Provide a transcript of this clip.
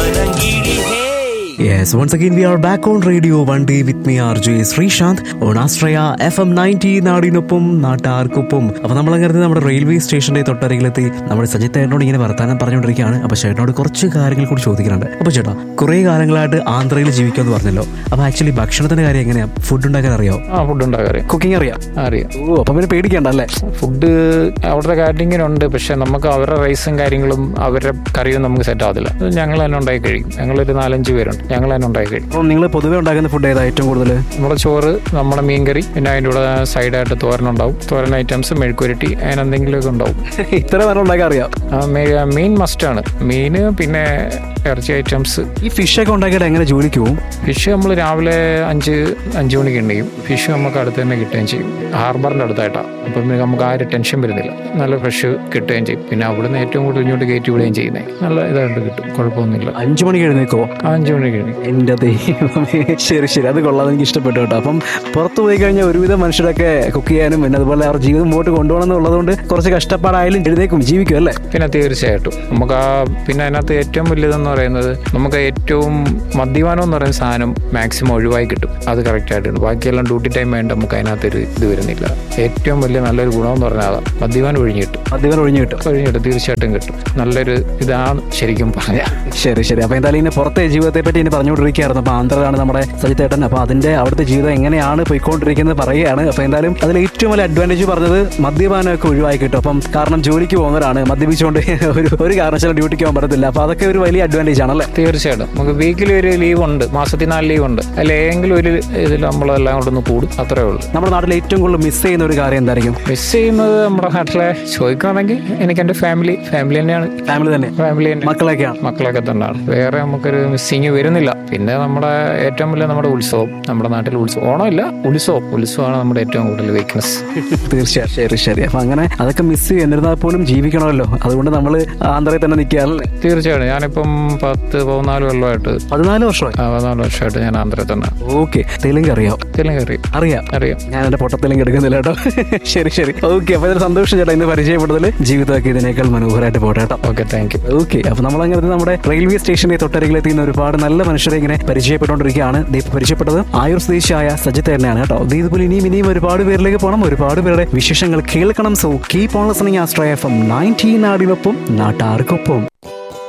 പനങ്കിളി hey Yes, once again we are back on radio one day with me RJ Sreesanth on Astraya FM 90 നാടിനൊപ്പം നാട്ടാർക്കൊപ്പം അപ്പൊ നമ്മളങ്ങനെ നമ്മുടെ railway സ്റ്റേഷന്റെ തൊട്ടരികിലെത്തി നമ്മുടെ സജിത്ത് ചേട്ടനോട് ഇങ്ങനെ വർത്താനം പറഞ്ഞുകൊണ്ടിരിക്കുകയാണ് അപ്പൊ ചേട്ടനോട് കുറച്ച് കാര്യങ്ങൾ കൂടി ചോദിക്കുന്നുണ്ട് അപ്പൊ ചേട്ടാ കുറെ കാലങ്ങളായിട്ട് ആന്ധ്രയിൽ ജീവിക്കുമെന്ന് പറഞ്ഞല്ലോ അപ്പൊ ആക്ച്വലി ഭക്ഷണത്തിന്റെ കാര്യം എങ്ങനെയാ ഫുഡ് ഉണ്ടാക്കാൻ അറിയോ ആ ഫുഡ് ഉണ്ടാക്കാൻ അറിയാം കുക്കിംഗ് അറിയാം അറിയാം ഓ അപ്പൊ പിന്നെ പേടിക്കണ്ട അല്ലേ ഫുഡ് അവിടുത്തെ കാറ്ററിങ്ങിനുണ്ട് പക്ഷെ നമുക്ക് അവരുടെ റൈസും കാര്യങ്ങളും അവരുടെ കറിയും നമുക്ക് സെറ്റ് ആവത്തില്ല അത് ഞങ്ങൾ തന്നെ ഉണ്ടാക്കി കഴിക്കും ഞങ്ങളൊരു നാലഞ്ച് പേരുണ്ട് ഞങ്ങൾ തന്നെ ഉണ്ടാക്കി കഴിക്കും അപ്പം നിങ്ങൾ പൊതുവെ ഉണ്ടാക്കുന്ന ഫുഡ് ഏതാ ഏറ്റവും കൂടുതൽ നമ്മുടെ ചോറ് നമ്മുടെ മീൻകറി പിന്നെ അതിൻ്റെ കൂടെ സൈഡായിട്ട് തോരനുണ്ടാവും തോരൻ ഐറ്റംസ് മെഴുക്കുരുട്ടി അങ്ങനെ എന്തെങ്കിലുമൊക്കെ ഉണ്ടാവും ഇത്ര നേരം ഉണ്ടാക്കാൻ അറിയാം ആ, മീ- മീൻ മസ്റ്റാണ് മീൻ പിന്നെ ഇറച്ചി ഐറ്റംസ് ഈ ഫിഷ് ഒക്കെ ഉണ്ടാക്കിയിട്ട് എങ്ങനെ ജോലിക്ക് പോകും ഫിഷ് നമ്മൾ രാവിലെ അഞ്ച് അഞ്ച് മണിക്ക് ഉണ്ടെങ്കിൽ ഫിഷ് നമുക്ക് അടുത്ത് തന്നെ കിട്ടുകയും ചെയ്യും ഹാർബറിൻ്റെ അടുത്തായിട്ടാണ് അപ്പം പിന്നെ നമുക്ക് ആ ഒരു ടെൻഷൻ വരുന്നില്ല നല്ല ഫ്രഷ് കിട്ടുകയും ചെയ്യും പിന്നെ അവിടുന്ന് ഏറ്റവും കൂടുതൽ ഇങ്ങോട്ട് കയറ്റി വിടുകയും ചെയ്യുന്നത് നല്ല ഇതായിട്ട് കിട്ടും കുഴപ്പമൊന്നുമില്ല അഞ്ചു മണിക്ക് എഴുന്നേക്കോ ആ അഞ്ച് മണിക്ക് കഴിഞ്ഞു എന്റെ ദൈവമേ ശരി ശരി അത് കൊള്ളാതെ എനിക്ക് ഇഷ്ടപ്പെട്ടു കേട്ടോ അപ്പം പുറത്തു പോയി കഴിഞ്ഞാൽ ഒരുവിധം മനുഷ്യരൊക്കെ കുക്ക് ചെയ്യാനും പിന്നെ അതുപോലെ അവർ ജീവിതം മുമ്പോട്ട് കൊണ്ടുപോകണം എന്നുള്ളതുകൊണ്ട് കുറച്ച് കഷ്ടപ്പാടായാലും എഴുന്നേക്കും ജീവിക്കും അല്ലേ പിന്നെ തീർച്ചയായിട്ടും നമുക്ക് ആ പിന്നെ അതിനകത്ത് ഏറ്റവും വലിയതെന്ന് പറയുന്നത് നമുക്ക് ഏറ്റവും മദ്യപാനം എന്ന് പറയുന്ന സാധനം മാക്സിമം ഒഴിവായി കിട്ടും അത് കറക്റ്റ് ആയിട്ടുണ്ട് ബാക്കിയെല്ലാം ഡ്യൂട്ടി ടൈം വേണ്ട നമുക്ക് അതിനകത്ത് ഒരു ഇത് വരുന്നില്ല ഏറ്റവും വലിയ നല്ലൊരു ഗുണം എന്ന് പറഞ്ഞാൽ അതാ മദ്യപാനം ഒഴിഞ്ഞു കിട്ടും മദ്യപാനം ഒഴിഞ്ഞു കിട്ടും ഒഴിഞ്ഞു കിട്ടും തീർച്ചയായിട്ടും കിട്ടും നല്ലൊരു ഇതാണ് ശരിക്കും പറഞ്ഞാൽ ശരി ശരി അപ്പൊ എന്തായാലും ഇനി പുറത്തെ ജീവിതത്തെ പറ്റി ഇനി പറഞ്ഞുകൊണ്ടിരിക്കുകയായിരുന്നു അപ്പൊ ആന്ധ്രയിലാണ് നമ്മുടെ സജിത്തേട്ടൻ അപ്പൊ അതിന്റെ അവിടുത്തെ ജീവിതം എങ്ങനെയാണ് പോയിക്കൊണ്ടിരിക്കുന്നത് പറയുകയാണ് അപ്പൊ എന്തായാലും അതിൽ ഏറ്റവും വലിയ അഡ്വാൻറ്റേജ് പറഞ്ഞത് മദ്യപാനമൊക്കെ ഒഴിവായി കിട്ടും അപ്പം കാരണം ജോലിക്ക് പോകുന്നവരാണ് മദ്യപിച്ചുകൊണ്ട് ഒരു ഒരു കാരണവശാലും ഡ്യൂട്ടിക്ക് പോകാൻ പറ്റത്തില്ല അപ്പൊ അതൊക്കെ ഒരു വലിയ അഡ്വാൻറ്റേജ് ആണല്ലേ തീർച്ചയായിട്ടും നമുക്ക് വീക്കിലി ഒരു ലീവ് ഉണ്ട് മാസത്തിൽ നാല് ലീവ് ഉണ്ട് അതിൽ ഏതെങ്കിലും ഒരു ഇതിൽ നമ്മളെല്ലാം കൊണ്ടൊന്ന് കൂടും അത്രേ ഉള്ളൂ നമ്മുടെ നാട്ടിൽ ഏറ്റവും കൂടുതൽ മിസ് ചെയ്യുന്ന ഒരു കാര്യം എന്തായിരിക്കും മിസ് ചെയ്യുന്നത് നമ്മുടെ നാട്ടിലെ ചോദിക്കുകയാണെങ്കിൽ എനിക്ക് എൻ്റെ ഫാമിലി ഫാമിലി തന്നെയാണ് ഫാമിലി തന്നെ ഫാമിലി തന്നെ മക്കളൊക്കെയാണ് മക്കളൊക്കെ തന്നെയാണ് വേറെ നമുക്കൊരു മിസ്സിങ് വരുന്നില്ല പിന്നെ നമ്മുടെ ഏറ്റവും വലിയ നമ്മുടെ ഉത്സവം നമ്മുടെ നാട്ടിൽ ഉത്സവം ഓണമില്ല ഉത്സവം ഉത്സവമാണ് നമ്മുടെ ഏറ്റവും കൂടുതൽ വീക്ക്നെസ് തീർച്ചയായും ശരി ശരി അപ്പൊ അങ്ങനെ അതൊക്കെ മിസ് ചെയ്യും എന്നിരുന്നാൽ പോലും ജീവിക്കണമല്ലോ അതുകൊണ്ട് നമ്മൾ ആന്ധ്രയിൽ തന്നെ നിൽക്കുകയല്ലേ തീർച്ചയായിട്ടും ഞാനിപ്പം പത്ത് പതിനാല് കൊല്ലമായിട്ട് പതിനാല് വർഷമായി ആ, പതിനാല് വർഷമായിട്ട് ഞാൻ ആന്ധ്രയിൽ തന്നെ ഓക്കെ തെലുങ്ക് അറിയാം തെലുങ്ക് അറിയാം അറിയാം അറിയാം ഞാൻ എന്റെ പൊട്ടത്തിലും എടുക്കുന്നില്ല കേട്ടോ ശരി ശരി ഓക്കെ അപ്പൊ ഇതിൽ സന്തോഷം ചേട്ടാ ഇന്ന് പരിചയപ്പെടുത്തൽ ജീവിതമൊക്കെ ഇതിനേക്കാൾ മനോഹരമായിട്ട് പോട്ടെ കേട്ടോ ഓക്കെ താങ്ക് യു ഓക്കെ അപ്പൊ നമ്മൾ അങ്ങനെ നമ്മുടെ റെയിൽവേ സ്റ്റേഷന്റെ തൊട്ടരികിലെത്തിയുന്ന ഒരുപാട് നല്ല മനുഷ്യരെ ഇങ്ങനെ പരിചയപ്പെട്ടുകൊണ്ടിരിക്കുകയാണ് ദേ ഇപ്പൊ പരിചയപ്പെട്ടത് ആയുർ സ്വദേശിയായ സജിത്ത് തന്നെയാണ് കേട്ടോ ദേ ഇതുപോലെ ഇനിയും ഇനിയും ഒരുപാട് പേരിലേക്ക് പോകണം ഒരുപാട് പേരുടെ വിശേഷങ്ങൾ കേൾക്കണം സോ കീപ് ഓൺ ലിസണിങ് ആസ്ട്രയ എഫ് എം നയൻറ്റീൻ നാടിനൊപ്പം നാട്ടാർക്കൊപ്പം